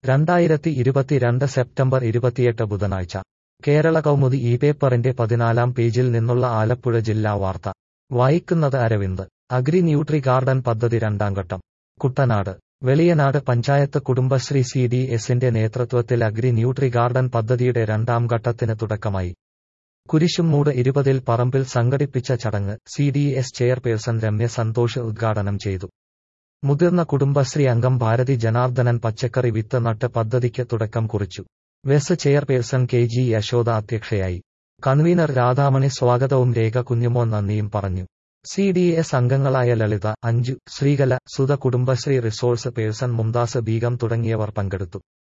രണ്ടായിരത്തി ഇരുപത്തിരണ്ട് സെപ്റ്റംബർ ഇരുപത്തിയെട്ട് ബുധനാഴ്ച കേരള കൗമുദി ഈ പേപ്പറിന്റെ പതിനാലാം പേജിൽ നിന്നുള്ള ആലപ്പുഴ ജില്ലാ വാർത്ത വായിക്കുന്നത് അരവിന്ദ് അഗ്രി ന്യൂട്രി ഗാർഡൻ പദ്ധതി രണ്ടാം ഘട്ടം കുട്ടനാട് വെളിയനാട് പഞ്ചായത്ത് കുടുംബശ്രീ സി ഡി എസിന്റെ നേതൃത്വത്തിൽ അഗ്രി ന്യൂട്രി ഗാർഡൻ പദ്ധതിയുടെ രണ്ടാം ഘട്ടത്തിന് തുടക്കമായി കുരിശുംമൂട് ഇരുപതിൽ പറമ്പിൽ സംഘടിപ്പിച്ച ചടങ്ങ് C D S chairperson Ramya Santhosh ഉദ്ഘാടനം ചെയ്തു മുതിർന്ന കുടുംബശ്രീ അംഗം ഭാരതി ജനാർദ്ദനൻ പച്ചക്കറി വിത്ത് നട്ട് പദ്ധതിക്ക് തുടക്കം കുറിച്ചു vice chairperson K G Yashoda അധ്യക്ഷയായി കൺവീനർ രാധാമണി സ്വാഗതവും രേഖ കുഞ്ഞുമോൻ നന്ദിയും പറഞ്ഞു സി ഡി എസ് അംഗങ്ങളായ ലളിത അഞ്ജു ശ്രീകല സുധ കുടുംബശ്രീ റിസോഴ്സ് പേഴ്സൺ മുംതാസ് ബീഗം തുടങ്ങിയവർ പങ്കെടുത്തു